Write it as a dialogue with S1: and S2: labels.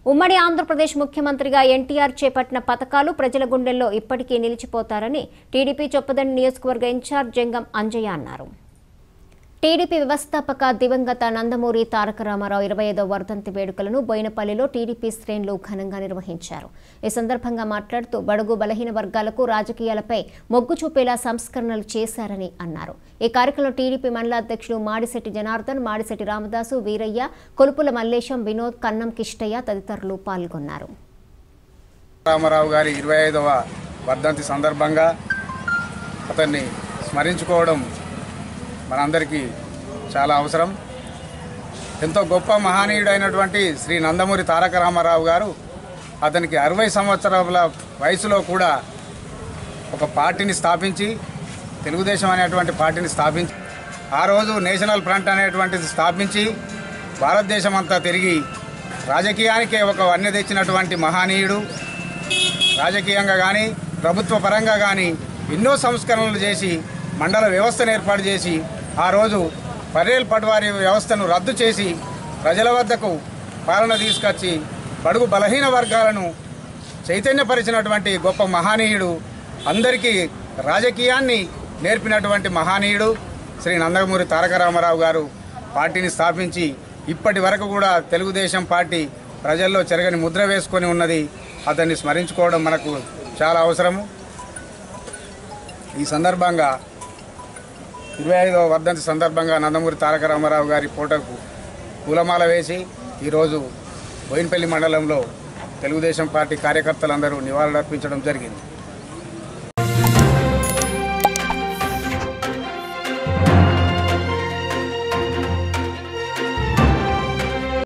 S1: ఉమ్మడి ఆంధ్రప్రదేశ్ ముఖ్యమంత్రిగా ఎన్టీఆర్ చేపట్టిన పథకాలు ప్రజల గుండెల్లో ఇప్పటికీ నిలిచిపోతారని టీడీపీ చొప్పదండి నియోజకవర్గ ఇన్ఛార్జ్ జంగం అంజయ్య అన్నారు టీడీపీ వ్యవస్థాపక దివంగత నందమూరి తారక రామారావు ఇరవై ఐదో వర్ధంతి వేడుకలను బోయినపల్లిలో టీడీపీ శ్రేణులు ఘనంగా నిర్వహించారు ఈ సందర్భంగా మాట్లాడుతూ బడుగు బలహీన వర్గాలకు రాజకీయాలపై మొగ్గు చూపేలా సంస్కరణలు చేశారని అన్నారు ఈ కార్యక్రమంలో టీడీపీ మండల అధ్యక్షులు మాడిశెట్టి జనార్దన్ మాడిశెట్టి రామదాసు వీరయ్య కొలుపుల మల్లేశం వినోద్ కన్నం కిష్టయ్య తదితరులు పాల్గొన్నారు
S2: రామారావు గారి ఇరవై ఐదవ వర్ధంతి సందర్భంగా అతన్ని స్మరించుకోవడం మనందరికీ చాలా అవసరం ఎంతో గొప్ప మహనీయుడైనటువంటి శ్రీ నందమూరి తారక రామారావు గారు అతనికి అరవై సంవత్సరాల వయసులో కూడా ఒక పార్టీని స్థాపించి తెలుగుదేశం అనేటువంటి పార్టీని స్థాపించి ఆ రోజు నేషనల్ ఫ్రంట్ అనేటువంటిది స్థాపించి భారతదేశం అంతా తిరిగి రాజకీయానికే ఒక వన్య తెచ్చినటువంటి మహనీయుడు రాజకీయంగా కానీ ప్రభుత్వ పరంగా కానీ ఎన్నో సంస్కరణలు చేసి మండల వ్యవస్థను ఏర్పాటు చేసి ఆ రోజు పర్యేల్ పట్వారీ వ్యవస్థను రద్దు చేసి ప్రజల వద్దకు పాలన తీసుకొచ్చి బడుగు బలహీన వర్గాలను చైతన్యపరిచినటువంటి గొప్ప మహనీయుడు అందరికీ రాజకీయాన్ని నేర్పినటువంటి మహనీయుడు శ్రీ నందమూరి తారక రామారావు గారు పార్టీని స్థాపించి ఇప్పటి వరకు కూడా తెలుగుదేశం పార్టీ ప్రజల్లో చెరగని ముద్ర వేసుకొని ఉన్నది అతన్ని స్మరించుకోవడం మనకు చాలా అవసరము ఈ సందర్భంగా ఇరవై ఐదవ వర్ధంతి సందర్భంగా నందమూరి తారక రామారావు గారి ఫోటోకు పూలమాల వేసి ఈరోజు బోయినపల్లి మండలంలో తెలుగుదేశం పార్టీ కార్యకర్తలందరూ నివాళులర్పించడం జరిగింది